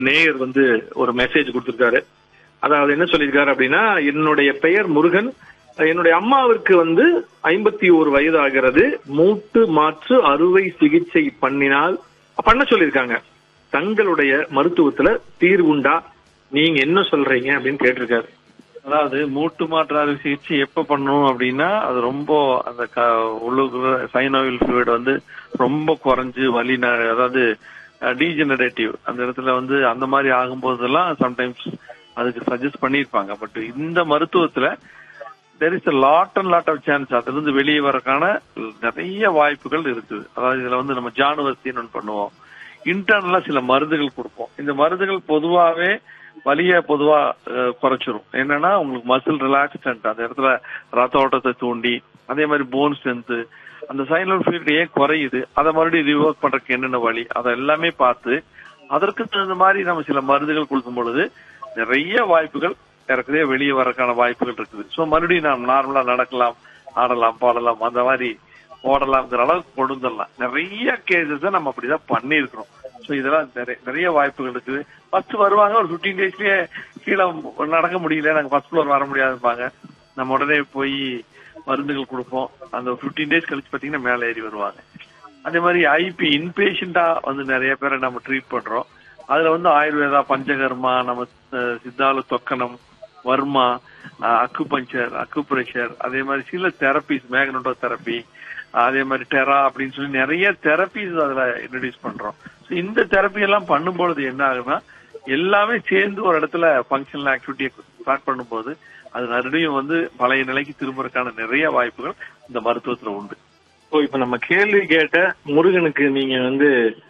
நேயர் வந்து ஒரு மெசேஜ் கொடுத்திருக்காரு அதாவது என்ன சொல்லியிருக்காரு அப்படின்னா என்னுடைய பெயர் முருகன் என்னுடைய அம்மாவிற்கு வந்து ஐம்பத்தி ஒரு வயது ஆகிறது மூட்டு மாற்று அறுவை சிகிச்சை பண்ணினால் பண்ண சொல்லியிருக்காங்க தங்களுடைய மருத்துவத்துல தீர்வுண்டா நீங்க என்ன சொல்றீங்க அப்படின்னு கேட்டிருக்காரு அதாவது மூட்டு மாற்று அறுவை சிகிச்சை எப்ப பண்ணணும் அப்படின்னா அது ரொம்ப அந்த உள்ளுக்குள்ள சைனோவில் ஃபிளூயிட் வந்து ரொம்ப குறைஞ்சு வலி ந- அதாவது டீஜெனரேட்டிவ் அந்த இடத்துல வந்து அந்த மாதிரி ஆகும்போதெல்லாம் சம்டைம்ஸ் அதுக்கு சஜஸ்ட் பண்ணியிருப்பாங்க பட் இந்த மருத்துவத்துல there is a lot and lot of chance அதுல இருந்து வெளியே வரக்கான நிறைய வாய்ப்புகள் இருக்குது அதாவது இதுல வந்து நம்ம ஜானுவர்த்தின்னு ஒன்று பண்ணுவோம் இன்டர்னலா சில மருந்துகள் கொடுப்போம் இந்த மருந்துகள் பொதுவாவே வலிய பொதுவா அஹ், குறைச்சிரும் என்னன்னா உங்களுக்கு மசில் ரிலாக்ஸ்டன்ட் அந்த இடத்துல ரத்த ஓட்டத்தை தூண்டி அதே மாதிரி போன் ஸ்ட்ரென்த் அந்த சைனல் ஃபீல்ட் ஏன் குறையுது அதை மறுபடியும் ரிவர்க் பண்றதுக்கு என்னென்ன வழி அதை எல்லாமே பார்த்து அதற்கு தகுந்த மாதிரி நம்ம சில மருந்துகள் கொடுக்கும் பொழுது நிறைய வாய்ப்புகள் இறக்குதே வெளியே வரக்கான வாய்ப்புகள் இருக்குது ஸோ மறுபடியும் நாம் நார்மலா நடக்கலாம் ஆடலாம் பாடலாம் அந்த மாதிரி ஓடலாம்ங்கிற அளவுக்கு கொண்டு வந்துடலாம் நிறைய கேசஸ் நம்ம அப்படிதான் பண்ணியிருக்கிறோம் ஸோ இதெல்லாம் நிறைய நிறைய வாய்ப்புகள் இருக்குது ஃபர்ஸ்ட் வருவாங்க ஒரு ஃபிஃப்டீன் டேஸ்லயே கீழே நடக்க முடியல நாங்க ஃபர்ஸ்ட் ஃப்ளோர் வர முடியாதுப்பாங்க நம்ம உடனே போய் மருந்துகள் கொடுப்போம் அந்த ஃபிஃப்டீன் டேஸ் கழிச்சு பாத்தீங்கன்னா மேலே ஏறி வருவாங்க அதே மாதிரி ஐபி இன்பேஷண்டா வந்து நிறைய பேரை நம்ம ட்ரீட் பண்றோம் அதுல வந்து ஆயுர்வேதா பஞ்சகர்மா நம்ம அஹ், சித்தால தொக்கனம் வர்மா அக்குபஞ்சர் அக்குப்ரெஷர் அதே மாதிரி சில தெரபிஸ் மேக்னட்டோ தெரப்பி அதே மாதிரி டெரா அப்படின்னு சொல்லி நிறைய தெரபிஸ் அதுல இன்ட்ரடியூஸ் பண்றோம் So இந்த தெரப்பி எல்லாம் பண்ணும்பொழுது என்ன ஆகுதுன்னா எல்லாமே சேர்ந்து ஒரு இடத்துல ஃபங்க்ஷனல் ஆக்டிவிட்டியை ஸ்டார்ட் பண்ணும்போது அது மறுபடியும் வந்து பழைய நிலைக்கு திரும்புறதுக்கான நிறைய வாய்ப்புகள் இந்த மருத்துவத்துல உண்டு ஸோ இப்ப நம்ம கேள்வி கேட்ட முருகனுக்கு நீங்க வந்து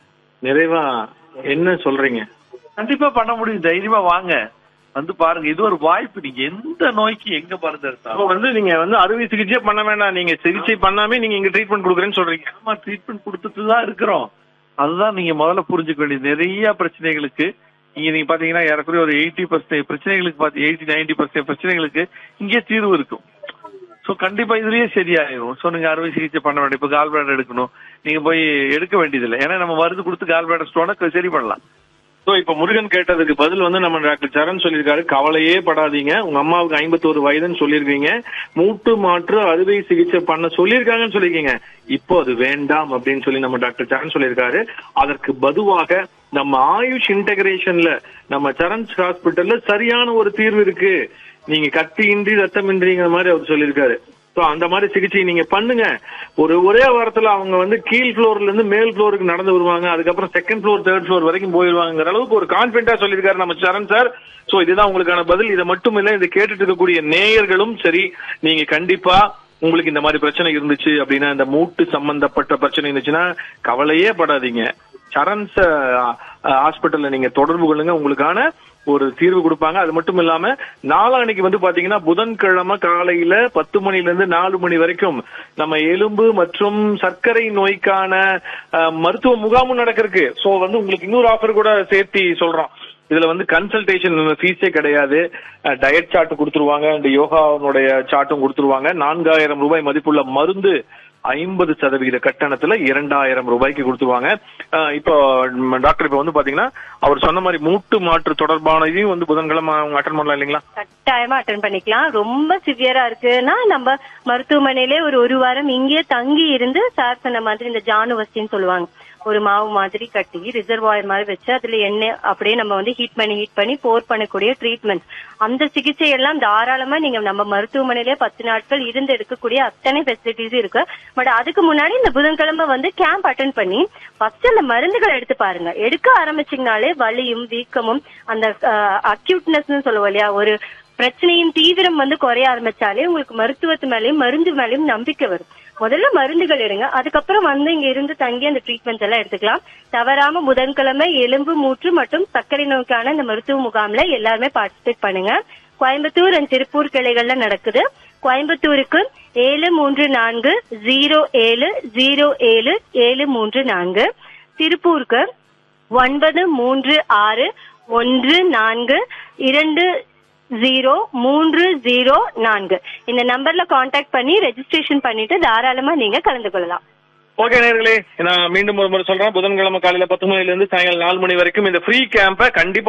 நிறைவா என்ன சொல்றீங்க கண்டிப்பா பண்ண முடியும் தைரியமா வாங்க வந்து பாருங்க இது ஒரு வாய்ப்பு நீங்க எந்த நோய்க்கு எங்க மருந்து அப்போ எடுத்தாலும் வந்து நீங்க வந்து அறுவை சிகிச்சையே பண்ண வேண்டாம் நீங்க சிகிச்சை பண்ணாமே நீங்க இங்க ட்ரீட்மெண்ட் கொடுக்குறேன்னு சொல்றீங்க நம்ம ட்ரீட்மெண்ட் கொடுத்துட்டு தான் இருக்கிறோம் அதுதான் நீங்க முதல்ல புரிஞ்சுக்க வேண்டியது நிறைய பிரச்சனைகளுக்கு இங்க நீங்க பாத்தீங்கன்னா ஏறக்குறைய ஒரு எயிட்டி பர்சன்ட் பிரச்சனைகளுக்கு பாத்தி எயிட்டி நைன்டி பர்சன்ட் பிரச்சனைகளுக்கு இங்கே தீர்வு இருக்கும் சோ கண்டிப்பா இதுலயே சரியாயிரும் சோ நீங்க அறுவை சிகிச்சை பண்ண வேண்டிய இப்ப கால் பிளாடர் எடுக்கணும் நீங்க போய் எடுக்க வேண்டியதில்லை ஏன்னா நம்ம மருந்து கொடுத்து கால் பிளாடர் ஸ்டோனை சரி பண்ணலாம் ஸோ இப்ப முருகன் கேட்டதுக்கு பதில் வந்து நம்ம டாக்டர் சரண் சொல்லியிருக்காரு கவலையே படாதீங்க உங்க அம்மாவுக்கு ஐம்பத்தோரு வயதுன்னு சொல்லியிருக்கீங்க மூட்டு மாற்று அறுவை சிகிச்சை பண்ண சொல்லியிருக்காங்கன்னு சொல்லியிருக்கீங்க இப்போ அது வேண்டாம் அப்படின்னு சொல்லி நம்ம டாக்டர் சரண் சொல்லியிருக்காரு அதற்கு பதுவாக நம்ம ஆயுஷ் இன்டகிரேஷன்ல நம்ம சரண்ஸ் ஹாஸ்பிட்டல்ல சரியான ஒரு தீர்வு இருக்கு நீங்க கத்தியின்றி ரத்தமின்றிங்கிற மாதிரி அவர் சொல்லியிருக்காரு சோ அந்த மாதிரி சிகிச்சை நீங்க பண்ணுங்க ஒரு ஒரே வாரத்துல அவங்க வந்து கீழ் ஃப்ளோர்ல இருந்து மேல் ஃப்ளோருக்கு நடந்து வருவாங்க அதுக்கப்புறம் செகண்ட் ஃப்ளோர் தேர்ட் ஃப்ளோர் வரைக்கும் போயிருவாங்கிற அளவுக்கு ஒரு கான்பிடண்டா சொல்லியிருக்காரு நம்ம சரண் சார் சோ இதுதான் உங்களுக்கான பதில் இதை மட்டும் இல்ல இதை கேட்டுட்டு இருக்கக்கூடிய நேயர்களும் சரி நீங்க கண்டிப்பா உங்களுக்கு இந்த மாதிரி பிரச்சனை இருந்துச்சு அப்படின்னா இந்த மூட்டு சம்பந்தப்பட்ட பிரச்சனை இருந்துச்சுன்னா கவலையே படாதீங்க சரண்ஸ் ஹாஸ்பிட்டல்ல நீங்க தொடர்பு கொள்ளுங்க உங்களுக்கான ஒரு தீர்வு கொடுப்பாங்க அது மட்டும் இல்லாம நாளான்னைக்கு வந்து பாத்தீங்கன்னா புதன்கிழமை காலையில பத்து மணில இருந்து நாலு மணி வரைக்கும் நம்ம எலும்பு மற்றும் சர்க்கரை நோய்க்கான அஹ், மருத்துவ முகாமும் நடக்கிறதுக்கு சோ வந்து உங்களுக்கு இன்னொரு ஆஃபர் கூட சேர்த்தி சொல்றோம் இதுல வந்து கன்சல்டேஷன் ஃபீஸே கிடையாது டயட் சார்ட் கொடுத்துருவாங்க அண்ட் யோகாவுடைய சார்ட்டும் கொடுத்துருவாங்க நான்காயிரம் ரூபாய் மதிப்புள்ள மருந்து ஐம்பது சதவிகித கட்டணத்துல இரண்டாயிரம் ரூபாய்க்கு கொடுத்துருவாங்க அஹ் இப்போ ம், டாக்டர் இப்ப வந்து பாத்தீங்கன்னா அவர் சொன்ன மாதிரி மூட்டு மாற்று தொடர்பான இதையும் வந்து புதன்கிழமை அவங்க அட்டன் பண்ணலாம் இல்லைங்களா கட்டாயமா அட்டன் பண்ணிக்கலாம் ரொம்ப சிவியரா இருக்குன்னா நம்ம மருத்துவமனையிலே ஒரு ஒரு வாரம் இங்கேயே தங்கி இருந்து சார் சொன்ன மாதிரி இந்த ஜானுவஸ்டின்னு சொல்லுவாங்க ஒரு மாவு மாதிரி கட்டி ரிசர்வாயர் மாதிரி வச்சு அதுல எண்ணெய் அப்படியே நம்ம வந்து ஹீட் பண்ணி ஹீட் பண்ணி போர் பண்ணக்கூடிய ட்ரீட்மெண்ட் அந்த சிகிச்சை எல்லாம் தாராளமா நீங்க நம்ம மருத்துவமனையிலே பத்து நாட்கள் இருந்து எடுக்கக்கூடிய அத்தனை ஃபெசிலிட்டிஸ் இருக்கு பட் அதுக்கு முன்னாடி இந்த புதன்கிழமை வந்து கேம்ப் அட்டன் பண்ணி ஃபர்ஸ்ட் அந்த மருந்துகளை எடுத்து பாருங்க எடுக்க ஆரம்பிச்சீங்கனாலே வலியும் வீக்கமும் அந்த அக்யூட்னஸ் சொல்லுவோம் இல்லையா ஒரு பிரச்சனையின் தீவிரம் வந்து குறைய ஆரம்பிச்சாலே உங்களுக்கு மருத்துவத்து மேலயும் மருந்து மேலயும் நம்பிக்கை வரும் முதல்ல மருந்துகள் எடுங்க அதுக்கப்புறம் வந்து இங்க இருந்து தங்கி அந்த ட்ரீட்மெண்ட்ஸ் எல்லாம் எடுத்துக்கலாம் தவறாம புதன்கிழமை எலும்பு மூற்று மற்றும் சர்க்கரை நோய்க்கான இந்த மருத்துவ முகாம்ல எல்லாருமே பார்ட்டிசிபேட் பண்ணுங்க கோயம்புத்தூர் அண்ட் திருப்பூர் கிளைகள்ல நடக்குது கோயம்புத்தூருக்கு ஏழு மூன்று நான்கு ஜீரோ ஏழு ஜீரோ ஏழு ஏழு மூன்று நான்கு திருப்பூருக்கு ஒன்பது மூன்று ஆறு ஒன்று நான்கு இரண்டு ஜீரோ மூன்று ஜீரோ நான்கு இந்த நம்பர்ல காண்டாக்ட் பண்ணி ரெஜிஸ்ட்ரேஷன் பண்ணிட்டு தாராளமா நீங்க கலந்து கொள்ளலாம் ஓகே நேர்களே நான் மீண்டும் ஒரு முறை சொல்றேன் புதன்கிழமை காலையில பத்து மணில இருந்து சாயங்காலம் நாலு மணி வரைக்கும் இந்த ஃப்ரீ கேம்பை கண்டிப்பா